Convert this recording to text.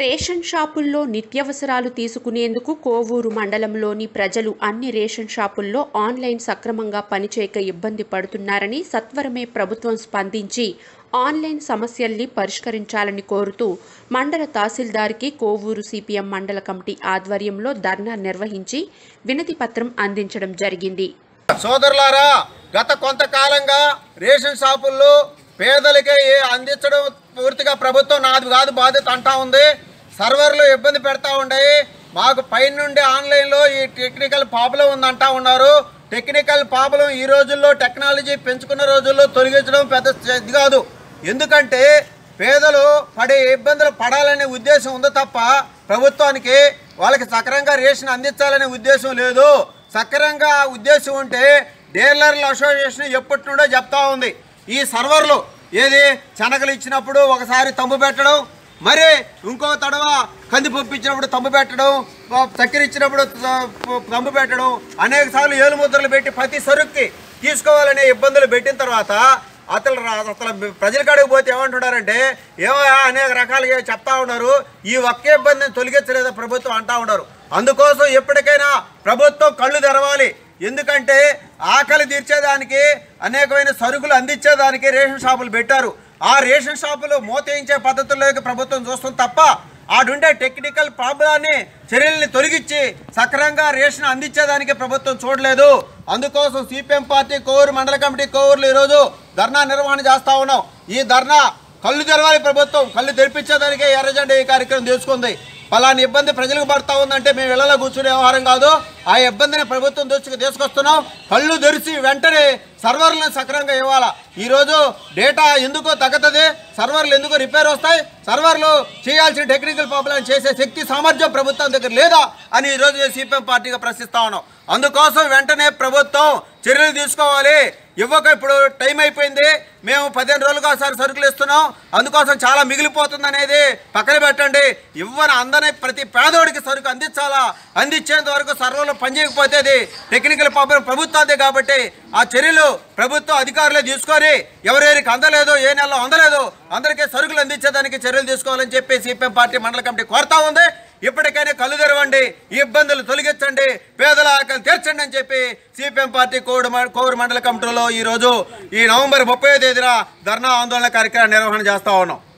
ration షాపుల్లో నిత్యావసరాలు తీసుకునేందుకు కోవూరు మండలంలోని ప్రజలు అన్ని రేషన్ షాపుల్లో ఆన్లైన్ సక్రమంగా పనిచేయక ఇబ్బంది పడుతున్నారని సత్వరమే ప్రభుత్వం స్పందించి ఆన్లైన్ సమస్యల్ని పరిష్కరించాలని కోరుతూ మండల తహసీల్దార్కి కోవూరు సిపిఎం మండల కమిటీ ఆధ్వర్యంలో ధర్నా నిర్వహించి వినతి పత్రం అందించడం జరిగింది సోదరులారా గత కొంతకాలంగా రేషన్ షాపుల్లో పేదలకే ఏ అందించడం పూర్తిగా ప్రభుత్వం నాది కాదు బాధ్యత అంటా ఉంది సర్వర్లు ఇబ్బంది పెడతా ఉన్నాయి మాకు పైనుండి ఆన్లైన్లో ఈ టెక్నికల్ ప్రాబ్లం ఉందంటా ఉన్నారు టెక్నికల్ ప్రాబ్లం ఈ రోజుల్లో టెక్నాలజీ పెంచుకున్న రోజుల్లో తొలగించడం పెద్ద ఇది కాదు ఎందుకంటే పేదలు పడే ఇబ్బందులు పడాలనే ఉద్దేశం ఉంది తప్ప ప్రభుత్వానికి వాళ్ళకి సక్రంగా రేషన్ అందించాలనే ఉద్దేశం లేదు సక్రంగా ఉద్దేశం ఉంటే డీలర్ల అసోసియేషన్ ఎప్పటి నుండో చెప్తా ఉంది ఈ సర్వర్లు ఏది శనగలు ఇచ్చినప్పుడు ఒకసారి తమ్ము పెట్టడం మరి ఇంకో తడవ కందిపప్పు ఇచ్చినప్పుడు తమ్ము పెట్టడం ప- చక్కెర ఇచ్చినప్పుడు త- తమ్ము పెట్టడం అనేక సార్లు ఏలు ముద్రలు పెట్టి ప్రతి సరుక్కి తీసుకోవాలనే ఇబ్బందులు పెట్టిన తర్వాత అసలు రా- అసలు ప్రజల కాడికి పోతే ఏమంటున్నారంటే ఏమో అనేక రకాలుగా చెప్తా ఉన్నారు ఈ ఒక్క ఇబ్బందిని తొలగించలేదా ప్రభుత్వం అంటా ఉన్నారు అందుకోసం ఎప్పటికైనా ప్రభుత్వం కళ్ళు తెరవాలి ఎందుకంటే ఆకలి తీర్చేదానికి అనేకమైన సరుకులు అందించేదానికి రేషన్ షాపులు పెట్టారు ఆ రేషన్ షాపులు మోతయించే పద్ధతుల్లోకి ప్రభుత్వం చూస్తుంది తప్ప ఆడుండే టెక్నికల్ ప్రాబ్లాన్ని చర్యల్ని తొలగించి సక్రమంగా రేషన్ అందించేదానికి ప్రభుత్వం చూడలేదు అందుకోసం సిపిఎం పార్టీ కోవూరు మండల కమిటీ కోవూరులో ఈరోజు ధర్నా నిర్వహణ చేస్తా ఉన్నాం ఈ ధర్నా కళ్ళు తెరవాలి ప్రభుత్వం కళ్ళు తెరిపించేదానికే ఎర్రజెండా ఈ కార్యక్రమం తీసుకుంది పలాని ఇబ్బంది ప్రజలకు పడతా ఉందంటే మేము ఇళ్లలో కూర్చునే వ్యవహారం కాదు ఆ ఇబ్బందిని ప్రభుత్వం దృష్టికి తీసుకొస్తున్నాం కళ్ళు తెరిచి వెంటనే సర్వర్లను సక్రమంగా ఇవ్వాలా ఈరోజు డేటా ఎందుకో తగ్గుతుంది సర్వర్లు ఎందుకో రిపేర్ వస్తాయి సర్వర్లు చేయాల్సిన టెక్నికల్ ప్రాబ్లం చేసే శక్తి సామర్థ్యం ప్రభుత్వం దగ్గర లేదా అని ఈరోజు సిపిఎం పార్టీగా ప్రశ్నిస్తా ఉన్నాం అందుకోసం వెంటనే ప్రభుత్వం చర్యలు తీసుకోవాలి ఇవ్వక ఇప్పుడు టైం అయిపోయింది మేము పదిహేను రోజులుగా ఒకసారి సరుకులు ఇస్తున్నాం అందుకోసం చాలా మిగిలిపోతుంది అనేది పక్కన పెట్టండి ఇవ్వని అందని ప్రతి పేదోడికి సరుకు అందించాలా అందించేంత వరకు సర్వర్లు పనిచేయకపోతే అది టెక్నికల్ ప్రాబ్లం ప్రభుత్వాదే కాబట్టి ఆ చర్యలు ప్రభుత్వ అధికారులే తీసుకొని ఎవరెవరికి అందలేదు ఏ నెలలో అందలేదు అందరికీ సరుకులు అందించేదానికి చర్యలు తీసుకోవాలని చెప్పి సిపిఎం పార్టీ మండల కమిటీ కోరుతా ఉంది ఇప్పటికైనా కళ్ళు తెరవండి ఈ ఇబ్బందులు తొలగించండి పేదల ఆకలి తీర్చండి అని చెప్పి సిపిఎం పార్టీ కోవిడ్ కోవిడ్ మండల కమిటీలో ఈరోజు ఈ నవంబర్ ముప్పై తేదీన ధర్నా ఆందోళన కార్యక్రమం నిర్వహణ చేస్తా ఉన్నాం